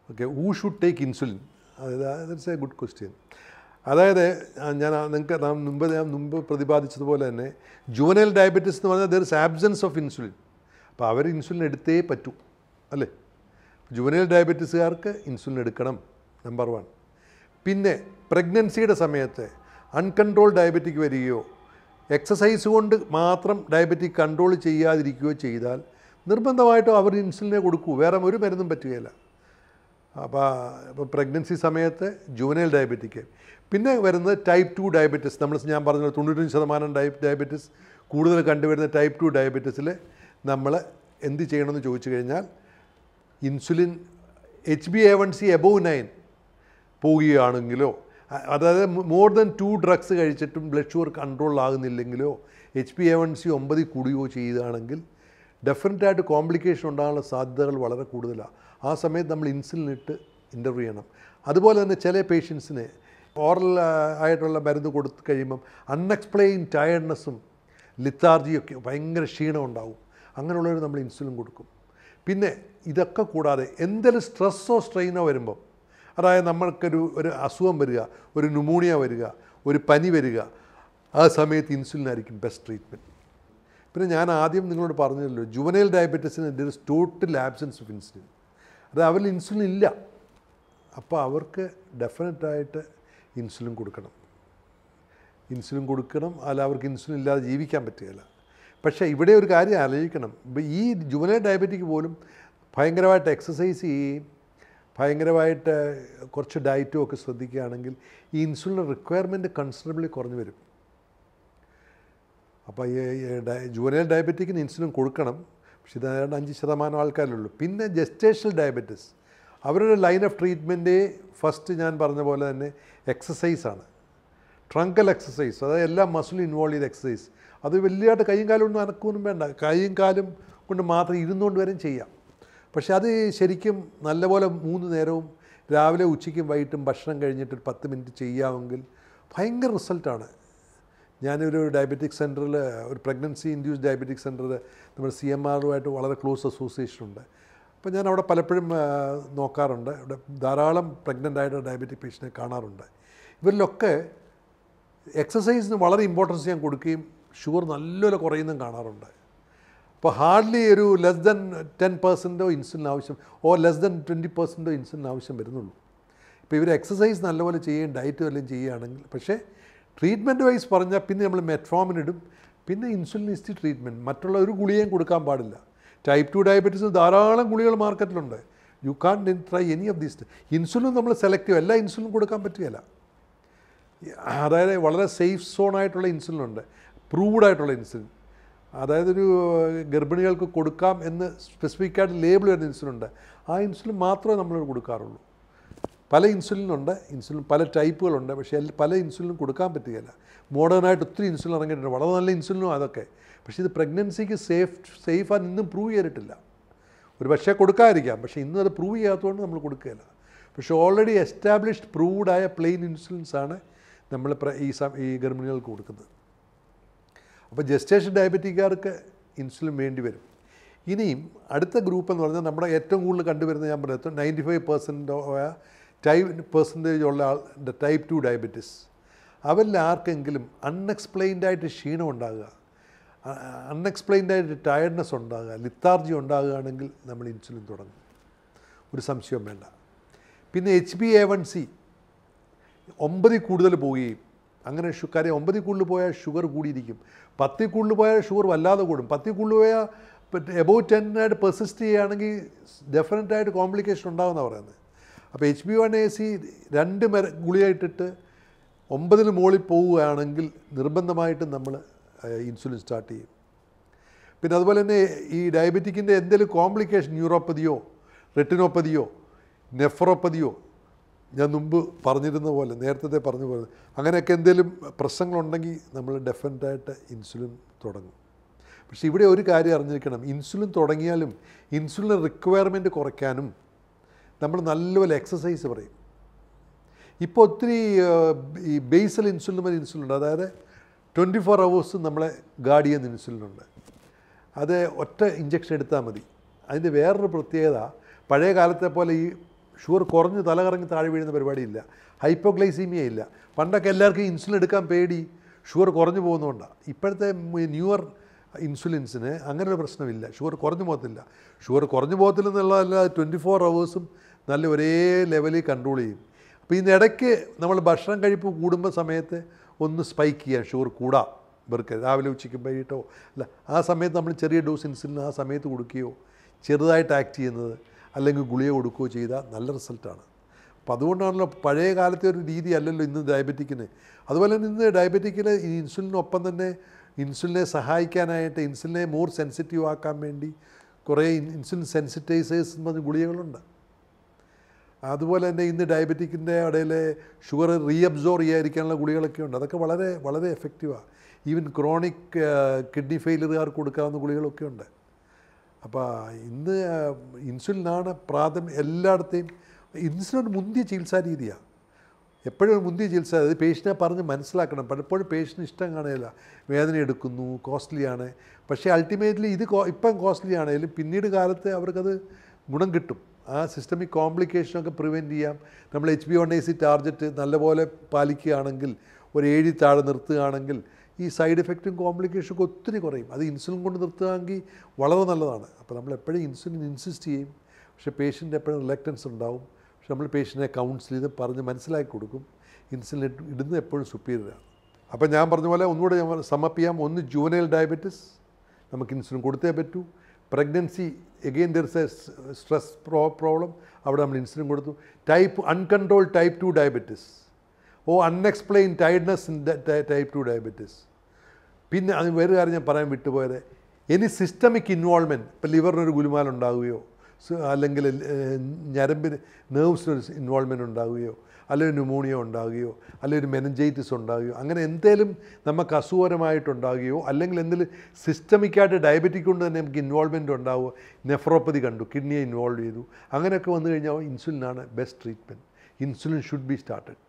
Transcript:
okay who should take insulin that's a good question അതായത് ആ, ഞാൻ നിങ്ങൾക്ക് നാം മുമ്പ് ഞാൻ മുമ്പ് പ്രതിപാദിച്ചതുപോലെ തന്നെ ജുവനൽ ഡയബറ്റീസ് എന്ന് പറഞ്ഞാൽ there is absence of insulin അപ്പോൾ അവർ ഇൻസുലിൻ എടുത്തേ പറ്റൂ അല്ലേ ജുവനൽ ഡയബറ്റീസുകാർക്ക് ഇൻസുലിൻ എടുക്കണം നമ്പർ വൺ പിന്നെ പ്രഗ്നൻസിയുടെ സമയത്ത് അൺകൺട്രോൾ ഡയബറ്റിക് വരികയോ എക്സസൈസ് കൊണ്ട് മാത്രം ഡയബറ്റിക് കൺട്രോൾ ചെയ്യാതിരിക്കുകയോ ചെയ്താൽ നിർബന്ധമായിട്ടും അവർ ഇൻസുലിനെ കൊടുക്കൂ വേറെ ഒരു മരുന്നും പറ്റുകയില്ല അപ്പോൾ ഇപ്പോൾ പ്രഗ്നൻസി സമയത്ത് ജുവനൽ ഡയബറ്റിക് പിന്നെ വരുന്നത് ടൈപ്പ് ടു ഡയബറ്റിസ് നമ്മൾ ഞാൻ പറഞ്ഞ തൊണ്ണൂറ്റഞ്ച് ശതമാനം ടൈപ്പ് ഡയബറ്റിസ് കൂടുതൽ കണ്ടുവരുന്ന ടൈപ്പ് ടു ഡയബറ്റിസിൽ നമ്മൾ എന്ത് ചെയ്യണമെന്ന് ചോദിച്ചു കഴിഞ്ഞാൽ insulin H B A one C above nine പോവുകയാണെങ്കിലോ അ- അതായത് മോർ ദൻ ടു ഡ്രഗ്സ് കഴിച്ചിട്ടും ബ്ലഡ് ഷുഗർ കൺട്രോൾ ആകുന്നില്ലെങ്കിലോ H P A one C ഒമ്പതിൽ കൂടുകയോ ചെയ്യുകയാണെങ്കിൽ ഡെഫിനറ്റായിട്ട് കോംപ്ലിക്കേഷൻ ഉണ്ടാകാനുള്ള സാധ്യതകൾ വളരെ കൂടുതലാണ് ആ സമയത്ത് നമ്മൾ ഇൻസുലിൻ ഇട്ട് ഇൻ്റർവ്യൂ ചെയ്യണം അതുപോലെ തന്നെ ചില പേഷ്യൻസിന് ഓറൽ ആയിട്ടുള്ള മരുന്ന് കൊടുത്തു കഴിയുമ്പം അൺഎക്സ്പ്ലെയിൻ ടയർഡ്നെസ്സും ലിത്താർജിയൊക്കെ ഭയങ്കര ക്ഷീണം ഉണ്ടാവും അങ്ങനെയുള്ളവർ നമ്മൾ ഇൻസുലിൻ കൊടുക്കും പിന്നെ ഇതൊക്കെ കൂടാതെ എന്തെങ്കിലും സ്ട്രെസ്സോ സ്ട്രെയിനോ വരുമ്പം അതായത് നമ്മൾക്കൊരു ഒരു അസുഖം വരിക ഒരു ന്യൂമോണിയ വരിക ഒരു പനി വരിക ആ സമയത്ത് ഇൻസുലിൻ ആയിരിക്കും ബെസ്റ്റ് ട്രീറ്റ്മെൻറ്റ് പിന്നെ ഞാൻ ആദ്യം നിങ്ങളോട് പറഞ്ഞല്ലോ ജുവനൈൽ ഡയബറ്റീസിന് there is total absence of insulin അത് അവരിൽ ഇൻസുലിൻ ഇല്ല അപ്പോൾ അവർക്ക് ഡെഫിനറ്റായിട്ട് ഇൻസുലിൻ കൊടുക്കണം ഇൻസുലിൻ കൊടുക്കണം അല്ല അവർക്ക് ഇൻസുലിൻ ഇല്ലാതെ ജീവിക്കാൻ പറ്റുകയില്ല പക്ഷേ ഇവിടെ ഒരു കാര്യം ആലോചിക്കണം ഇപ്പം ഈ ജുവനൈൽ ഡയബറ്റിക് പോലും ഭയങ്കരമായിട്ട് എക്സസൈസ് ചെയ്യുകയും ഭയങ്കരമായിട്ട് കുറച്ച് ഡയറ്റും ഒക്കെ ശ്രദ്ധിക്കുകയാണെങ്കിൽ ഈ ഇൻസുലിൻ റിക്വയർമെൻറ്റ് കൺസിഡറബിളി കുറഞ്ഞു വരും അപ്പോൾ ഈ ജുവനൈൽ ഡയബറ്റിക്കിന് ഇൻസുലിൻ കൊടുക്കണം പക്ഷേ ഇത് ഏതാണ്ട് അഞ്ച് ശതമാനം ആൾക്കാരുള്ളൂ പിന്നെ ജസ്റ്റേഷണൽ ഡയബറ്റിസ് അവരുടെ ലൈൻ ഓഫ് ട്രീറ്റ്മെൻറ്റ് ഫസ്റ്റ് ഞാൻ പറഞ്ഞ പോലെ തന്നെ എക്സസൈസാണ് ട്രങ്കൽ എക്സസൈസ് അതായത് എല്ലാ മസിലും ഇൻവോൾവ് ചെയ്ത എക്സസൈസ് അത് വലിയതായിട്ട് കൈയും കാലും ഒന്നും അനക്കൊന്നും വേണ്ട കൈയും കാലും കൊണ്ട് മാത്രം ഇരുന്നുകൊണ്ട് വരെയും ചെയ്യാം പക്ഷെ അത് ശരിക്കും നല്ലപോലെ മൂന്ന് നേരവും രാവിലെ ഉച്ചയ്ക്കും വൈകിട്ടും ഭക്ഷണം കഴിഞ്ഞിട്ട് ഒരു പത്ത് മിനിറ്റ് ചെയ്യാമെങ്കിൽ ഭയങ്കര റിസൾട്ടാണ് ഞാനൊരു ഡയബറ്റിക് സെൻറ്ററിൽ ഒരു പ്രഗ്നൻസി ഇൻഡ്യൂസ് ഡയബറ്റിക് സെൻറ്ററിൽ നമ്മുടെ സി എം ആറുമായിട്ട് വളരെ ക്ലോസ് അസോസിയേഷൻ ഉണ്ട് അപ്പോൾ ഞാൻ അവിടെ പലപ്പോഴും ആ, നോക്കാറുണ്ട് അവിടെ ധാരാളം പ്രഗ്നൻ്റ് ആയിട്ട് ഡയബറ്റിക് പേഷ്യനെ കാണാറുണ്ട് ഇവരിലൊക്കെ എക്സസൈസിന് വളരെ ഇമ്പോർട്ടൻസ് ഞാൻ കൊടുക്കുകയും ഷുഗർ നല്ലപോലെ കുറയുന്നതും കാണാറുണ്ട് അപ്പോൾ ഹാർഡ്ലി ഒരു ലെസ് ദൻ ടെൻ പെർസെൻറ്റോ ഇൻസുലിൻ ആവശ്യം ഓ ലെസ് ദൻ ട്വൻറ്റി പെർസെൻറ്റോ ഇൻസുലിൻ ആവശ്യം വരുന്നുള്ളൂ ഇപ്പോൾ ഇവർ എക്സസൈസ് നല്ലപോലെ ചെയ്യുകയും ഡയറ്റ് വല്ലതും ചെയ്യുകയാണെങ്കിൽ പക്ഷേ ട്രീറ്റ്മെൻറ്റ് വൈസ് പറഞ്ഞാൽ പിന്നെ നമ്മൾ മെറ്റ്ഫോമിൻ ഇടും പിന്നെ ഇൻസുലിനിസ്റ്റ് ട്രീറ്റ്മെൻറ്റ് മറ്റുള്ള ഒരു ഗുളികയും കൊടുക്കാൻ പാടില്ല ടൈപ്പ് ടു ഡയബറ്റീസ് ധാരാളം ഗുളികൾ മാർക്കറ്റിലുണ്ട് you can try any of these insulin നമ്മൾ സെലക്റ്റീവ് എല്ലാ ഇൻസുലിനും കൊടുക്കാൻ പറ്റുകയില്ല അതായത് വളരെ സേഫ് സോണായിട്ടുള്ള ഇൻസുലിൻ ഉണ്ട് പ്രൂവ്ഡ് ആയിട്ടുള്ള ഇൻസുലിൻ അതായത് ഒരു ഗർഭിണികൾക്ക് കൊടുക്കാം എന്ന് സ്പെസിഫിക് ആയിട്ട് ലേബിൾ വരുന്ന ഇൻസുലിൻ ഉണ്ട് ആ ഇൻസുലിൻ മാത്രമേ നമ്മൾ കൊടുക്കാറുള്ളൂ പല ഇൻസുലിനുണ്ട് ഇൻസുലിൻ പല ടൈപ്പുകളുണ്ട് പക്ഷേ എല്ലാ- പല ഇൻസുലിനും കൊടുക്കാൻ പറ്റുകയില്ല മോഡേണായിട്ട് ഒത്തിരി ഇൻസുലിൻ ഇറങ്ങിയിട്ടുണ്ട് വളരെ നല്ല ഇൻസുലിനും അതൊക്കെ പക്ഷേ ഇത് പ്രഗ്നൻസിക്ക് സേഫ് സേഫാണ് ഇന്നും പ്രൂവ് ചെയ്തിട്ടില്ല ഒരു പക്ഷേ കൊടുക്കാതിരിക്കാം പക്ഷേ ഇന്നും അത് പ്രൂവ് ചെയ്യാത്തതുകൊണ്ട് നമ്മൾ കൊടുക്കുകയില്ല പക്ഷേ ഓൾറെഡി എസ്റ്റാബ്ലിഷ്ഡ് പ്രൂവ്ഡ് ആയ പ്ലെയിൻ ഇൻസുലിൻസ് ആണ് നമ്മൾ പ്ര- ഈ സം ഈ ഗർഭിണികൾക്ക് കൊടുക്കുന്നത് അപ്പോൾ ജസ്റ്റേഷൻ ഡയബറ്റിക്കാർക്ക് ഇൻസുലിൻ വേണ്ടി വരും ഇനിയും അടുത്ത ഗ്രൂപ്പ് എന്ന് പറഞ്ഞാൽ നമ്മുടെ ഏറ്റവും കൂടുതൽ കണ്ടുവരുന്ന ഞാൻ പറയുന്നത് ninety five percent type percentage ഉള്ള ആൾ ടൈപ്പ് ടു ഡയബറ്റിസ് അവരിൽ ആർക്കെങ്കിലും അൺഎക്സ്പ്ലെയിൻഡ് ആയിട്ട് ക്ഷീണം ഉണ്ടാകുക അൺഎക്സ്പ്ലെയിൻഡ് ആയിട്ട് ടയർഡ്നെസ് ഉണ്ടാകുക ലിത്താർജി ഉണ്ടാകുകയാണെങ്കിൽ നമ്മൾ ഇൻസുലിൻ തുടങ്ങും ഒരു സംശയവും വേണ്ട പിന്നെ H B A one C ഒമ്പതിൽ കൂടുതൽ പോവുകയും അങ്ങനെ ഷു കാര്യം ഒമ്പതിൽ കൂടുതൽ പോയാൽ ഷുഗർ കൂടിയിരിക്കും പത്തിൽ കൂടുതൽ പോയാൽ ഷുഗർ വല്ലാതെ കൂടും പത്തിൽ കൂടുതൽ പോയാൽ എബോവ് ടെന്നായിട്ട് പെർസിസ്റ്റ് ചെയ്യുകയാണെങ്കിൽ ഡെഫിനറ്റായിട്ട് കോംപ്ലിക്കേഷൻ ഉണ്ടാകുമെന്നാണ് പറയുന്നത് അപ്പോൾ H B one A C രണ്ട് മര ഗുളിയായിട്ടിട്ട് ഒമ്പതിന് മുകളിൽ പോവുകയാണെങ്കിൽ നിർബന്ധമായിട്ടും നമ്മൾ ഇൻസുലിൻ സ്റ്റാർട്ട് ചെയ്യും പിന്നെ അതുപോലെ തന്നെ ഈ ഡയബറ്റിക്കിൻ്റെ എന്തെങ്കിലും കോംപ്ലിക്കേഷൻ ന്യൂറോപ്പതിയോ റെറ്റിനോപ്പതിയോ നെഫ്രോപ്പതിയോ ഞാൻ മുമ്പ് പറഞ്ഞിരുന്ന പോലെ നേരത്തെ പറഞ്ഞ പോലെ അങ്ങനെയൊക്കെ എന്തെങ്കിലും പ്രശ്നങ്ങളുണ്ടെങ്കിൽ നമ്മൾ ഡെഫിനറ്റായിട്ട് ഇൻസുലിൻ തുടങ്ങും പക്ഷേ ഇവിടെ ഒരു കാര്യം അറിഞ്ഞിരിക്കണം ഇൻസുലിൻ തുടങ്ങിയാലും ഇൻസുലിൻ റിക്വയർമെൻറ്റ് കുറയ്ക്കാനും നമ്മൾ നല്ലപോലെ എക്സസൈസ് പറയും ഇപ്പോൾ ഒത്തിരി ആ, ഈ ബേസൽ ഇൻസുലിൻ വരെ ഇൻസുലിൻ ഉണ്ട് അതായത് ട്വൻറ്റി ഫോർ അവേഴ്സ് നമ്മളെ ഗാർഡ് ചെയ്യുന്ന ഇൻസുലിൻ ഉണ്ട് അത് ഒറ്റ ഇഞ്ചക്ഷൻ എടുത്താൽ മതി അതിൻ്റെ വേറൊരു പ്രത്യേകത പഴയ കാലത്തെ പോലെ ഈ ഷുഗർ കുറഞ്ഞ് തലകറങ്ങി താഴെ വീഴുന്ന പരിപാടിയില്ല ഹൈപ്പോഗ്ലൈസീമിയ ഇല്ല പണ്ടൊക്കെ എല്ലാവർക്കും ഇൻസുലിൻ എടുക്കാൻ പേടി ഷുഗർ കുറഞ്ഞു പോകുന്നതുകൊണ്ടാണ് ഇപ്പോഴത്തെ ന്യൂവർ ഇൻസുലിൻസിന് അങ്ങനെ ഒരു പ്രശ്നമില്ല ഷുഗർ കുറഞ്ഞു പോകത്തില്ല ഷുഗർ കുറഞ്ഞു പോകത്തില്ലെന്നുള്ളതല്ല ട്വൻറ്റി ഫോർ അവേഴ്സും നല്ല ഒരേ ലെവലിൽ കൺട്രോൾ ചെയ്യും അപ്പോൾ ഇതിൻ്റെ ഇടയ്ക്ക് നമ്മൾ ഭക്ഷണം കഴിപ്പ് കൂടുമ്പോൾ സമയത്ത് ഒന്ന് സ്പൈക്ക് ചെയ്യാം ഷുഗർ കൂടാം ഇവർക്ക് രാവിലെ ഉച്ചയ്ക്ക് വൈകിട്ടോ അല്ല ആ സമയത്ത് നമ്മൾ ചെറിയ ഡോസ് ഇൻസുലിൻ ആ സമയത്ത് കൊടുക്കുകയോ ചെറുതായിട്ട് ആക്ട് ചെയ്യുന്നത് അല്ലെങ്കിൽ ഗുളിക കൊടുക്കുകയോ ചെയ്താൽ നല്ല റിസൾട്ടാണ് അപ്പോൾ അതുകൊണ്ടാണല്ലോ പഴയ കാലത്തെ ഒരു രീതി അല്ലല്ലോ ഇന്ന് ഡയബറ്റിക്കിന് അതുപോലെ തന്നെ ഇന്ന് ഡയബറ്റിക്കിന് ഈ ഇൻസുലിനൊപ്പം തന്നെ ഇൻസുലിനെ സഹായിക്കാനായിട്ട് ഇൻസുലിനെ മോർ സെൻസിറ്റീവ് ആക്കാൻ വേണ്ടി കുറേ ഇൻസുലിൻ സെൻസിറ്റൈസേഴ്സ് എന്ന് പറഞ്ഞ ഗുളികകളുണ്ട് അതുപോലെ തന്നെ ഇന്ന് ഡയബറ്റിക്കിൻ്റെ ഇടയിൽ ഷുഗർ റീഅബ്സോർവ് ചെയ്യാതിരിക്കാനുള്ള ഗുളികളൊക്കെ ഉണ്ട് അതൊക്കെ വളരെ വളരെ എഫക്റ്റീവാണ് ഈവൻ ക്രോണിക് കിഡ്നി ഫെയിലിയറുകാർക്ക് കൊടുക്കാവുന്ന ഗുളികളൊക്കെ ഉണ്ട് അപ്പോൾ ഇന്ന് ഇൻസുലിനാണ് പ്രാഥമിക എല്ലായിടത്തെയും ഇൻസുലിൻ ഒരു മുന്തിയ ചികിത്സാ രീതിയാണ് എപ്പോഴും ഒരു മുന്തിയ ചികിത്സ അത് പേഷ്യനെ പറഞ്ഞ് മനസ്സിലാക്കണം പലപ്പോഴും പേഷ്യന് ഇഷ്ടം കാണുകയില്ല വേദന എടുക്കുന്നു കോസ്റ്റ്ലിയാണ് പക്ഷേ അൾട്ടിമേറ്റ്ലി ഇത് കോ- ഇപ്പം കോസ്റ്റ്ലി ആണെങ്കിലും പിന്നീട് കാലത്ത് അവർക്കത് ഗുണം കിട്ടും ആ സിസ്റ്റമിക് കോംപ്ലിക്കേഷനൊക്കെ പ്രിവെൻറ്റ് ചെയ്യാം നമ്മൾ H B one A C target നല്ലപോലെ പാലിക്കുകയാണെങ്കിൽ ഒരു ഏഴി താഴെ നിർത്തുകയാണെങ്കിൽ ഈ സൈഡ് എഫക്റ്റും കോംപ്ലിക്കേഷനൊക്കെ ഒത്തിരി കുറയും അത് ഇൻസുലിൻ കൊണ്ട് നിർത്തുകയാണെങ്കിൽ വളരെ നല്ലതാണ് അപ്പോൾ നമ്മൾ എപ്പോഴും ഇൻസുലിൻ ഇൻസിസ്റ്റ് ചെയ്യും പക്ഷേ പേഷ്യൻ്റ് എപ്പോഴും റിലക്റ്റൻസ് ഉണ്ടാവും പക്ഷെ നമ്മൾ പേഷ്യൻറ്റിനെ കൗൺസിൽ ചെയ്ത് പറഞ്ഞ് മനസ്സിലാക്കി കൊടുക്കും ഇൻസുലിൻ ഇട്ട് ഇടുന്നത് എപ്പോഴും സുപ്പീരിയറാണ് അപ്പോൾ ഞാൻ പറഞ്ഞ പോലെ ഒന്നുകൂടെ ഞാൻ സമപ്പ് ചെയ്യാം ഒന്ന് ജൂവനൈൽ ഡയബറ്റിസ് നമുക്ക് ഇൻസുലിൻ കൊടുത്തേ പറ്റൂ pregnancy again there's a stress pro problem അവിടെ നമ്മൾ ഇൻസുലിൻ കൊടുത്തു type uncontrol type two diabetes or unexplain tiredness in type two diabetes പിന്നെ അത് വേറെ കാര്യം ഞാൻ പറയാൻ വിട്ടുപോയത് ഇനി സിസ്റ്റമിക് ഇൻവോൾവ്മെൻറ്റ് ഇപ്പോൾ ലിവറിനൊരു ഗുലുമാൽ ഉണ്ടാവുകയോ സ് അല്ലെങ്കിൽ ഏഹ്, ഞരമ്പിന് നെർവ്സിനൊരു ഇൻവോൾവ്മെൻറ്റ് ഉണ്ടാവുകയോ അല്ലെങ്കിൽ ന്യൂമോണിയ ഉണ്ടാവുകയോ അല്ലെങ്കിൽ ഒരു മെനഞ്ചൈറ്റിസ് ഉണ്ടാവുകയോ അങ്ങനെ എന്തേലും നമുക്ക് അസുഖകരമായിട്ടുണ്ടാവുകയോ അല്ലെങ്കിൽ എന്തെങ്കിലും സിസ്റ്റമിക്കായിട്ട് ഡയബറ്റിക് കൊണ്ട് തന്നെ നമുക്ക് ഇൻവോൾവ്മെൻറ്റ് ഉണ്ടാവുമോ നെഫ്രോപ്പതി കണ്ടു കിഡ്നിയെ ഇൻവോൾവ് ചെയ്തു അങ്ങനെയൊക്കെ വന്നു കഴിഞ്ഞാൽ ഇൻസുലിനാണ് best treatment insulin should be started